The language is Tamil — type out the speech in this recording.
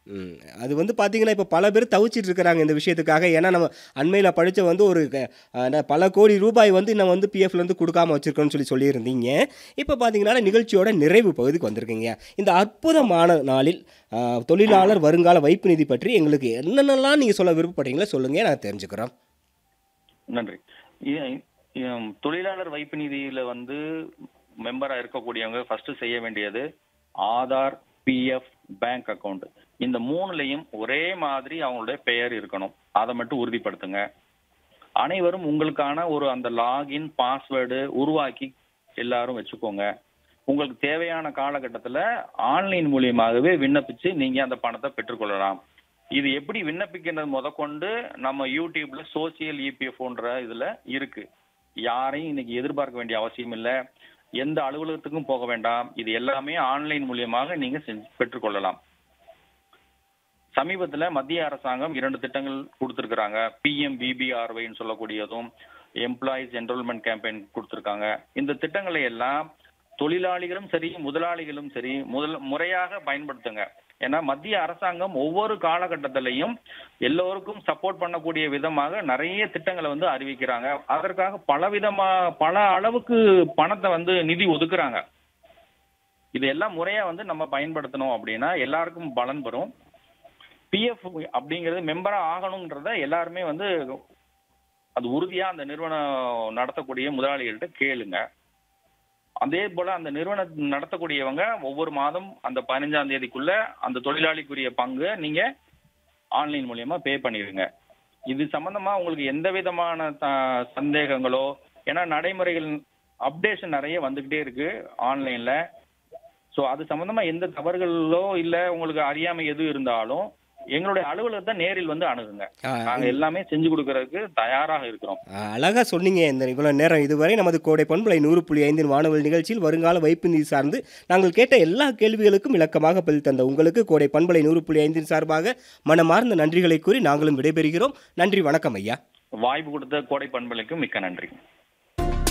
ம். அது வந்து பார்த்தீங்கன்னா, இப்ப பல பேர் தவிச்சிட்டு இருக்கிறாங்க இந்த விஷயத்துக்காக. ஏன்னா, நம்ம அண்மையில படிச்ச வந்து ஒரு க அ பல கோடி ரூபாய் வந்து நம்ம வந்து பிஎஃப்லேருந்து குடுக்காம வச்சிருக்கோம்னு சொல்லி சொல்லியிருந்தீங்க. இப்ப பார்த்தீங்கன்னா, நிகழ்ச்சியோட நிறைவு பகுதிக்கு வந்திருக்கீங்க. இந்த அற்புதமான நாளில் அ தொழிலாளர் வருங்கால வைப்பு நிதி பற்றி எங்களுக்கு என்னென்னலாம் நீங்க சொல்ல விருப்பப்படுறீங்களோ சொல்லுங்க. நாங்க தெரிஞ்சுக்கிறோம். நன்றி. எ எம் தொழிலாளர் வைப்பு நிதியில வந்து மெம்பரா இருக்கக்கூடியவங்க ஃபர்ஸ்ட் செய்ய வேண்டியது ஆதார், பிஎஃப், பேங்க் அக்கவுண்ட். இந்த 3லயும் ஒரே மாதிரி அவங்களுடைய பெயர் இருக்கணும். அத மட்டும் உறுதிப்படுத்துங்க. அனைவரும் உங்களுக்கான ஒரு அந்த லாகின், பாஸ்வேர்டு உருவாக்கி எல்லாரும் வச்சுக்கோங்க. உங்களுக்கு தேவையான காலகட்டத்துல ஆன்லைன் மூலியமாகவே விண்ணப்பிச்சு நீங்க அந்த பணத்த பெற்றுக்கொள்ளலாம். இது எப்படி விண்ணப்பிக்கிறது முதற்கொண்டு நம்ம யூடியூப்ல சோசியல் இபிஎஃப்ஓன்ற இதுல இருக்கு. யாரையும் இன்னைக்கு எதிர்பார்க்க வேண்டிய அவசியம் இல்ல. எந்த அலுவலகத்துக்கும் போக வேண்டாம். இது எல்லாமே ஆன்லைன் மூலியமாக நீங்க செஞ்சு பெற்றுக்கொள்ளலாம். சமீபத்துல மத்திய அரசாங்கம் 2 திட்டங்கள் குடுத்திருக்காங்க. பிஎம்விபிஆர்ஒய்ன்னு சொல்லக்கூடியதும், எம்ப்ளாயீஸ் என்ரோல்மென்ட் கேம்பெயின் குடுத்திருக்காங்க. இந்த திட்டங்களை எல்லாம் தொழிலாளிகளும் சரி, முதலாளிகளும் சரி முதல் முறையாக பயன்படுத்துங்க. ஏன்னா மத்திய அரசாங்கம் ஒவ்வொரு காலகட்டத்திலயும் எல்லோருக்கும் சப்போர்ட் பண்ணக்கூடிய விதமாக நெறைய திட்டங்கள வந்து அறிவிக்கிறாங்க. அதற்காக பலவிதமா பல அளவுக்கு பணத்த வந்து நிதி ஒதுக்குறாங்க. இது எல்லாம் முறையா வந்து நம்ம பயன்படுத்தணும் அப்படின்னா எல்லாருக்கும் பலன் பெறும். பிஎஃப் அப்படிங்கிறது மெம்பரா ஆகணும்ன்றத எல்லாருமே வந்து அது உறுதியா அந்த நிறுவனம் நடத்தக்கூடிய முதலாளிகள்ட்ட கேளுங்க. அதே போல அந்த நிறுவனம் நடத்தக்கூடியவங்க ஒவ்வொரு மாதம் அந்த 15ஆம் தேதிக்குள்ள அந்த தொழிலாளிக்குரிய பங்கு நீங்க ஆன்லைன் மூலியமா பே பண்ணிருங்க. இது சம்பந்தமா உங்களுக்கு எந்த விதமான த சந்தேகங்களோ ஏன்னா நடைமுறைகள் அப்டேஷன் நெறைய வந்துகிட்டே இருக்கு ஆன்லைன்ல. சோ அது சம்பந்தமா எந்த தவறுகளோ இல்ல உங்களுக்கு அறியாமை எது இருந்தாலும் எங்களுடைய அலுவலகத்த நேரில் வந்து அணுகுங்க. ஆ, நாங்க ம். எல்லாமே செஞ்சு குடுக்கறதுக்கு தயாராக இருக்கிறோம். அ அழகா சொன்னீங்க. இந்த இவ்வளவு நேரம் இதுவரை நமது கோடை பண்பலை 100.5 வானொலி நிகழ்ச்சியில் வருங்கால வைப்பு நிதி சார்ந்து நாங்கள் கேட்ட எல்லா கேள்விகளுக்கும் விளக்கமாக பதில் தந்த உங்களுக்கு கோடை பண்பலை 100.5 சார்பாக மனமார்ந்த நன்றிகளை கூறி நாங்களும் விடைபெறுகிறோம். நன்றி வணக்கம் ஐயா. வாய்ப்பு கொடுத்த கோடை பண்பலைக்கு மிக்க நன்றி.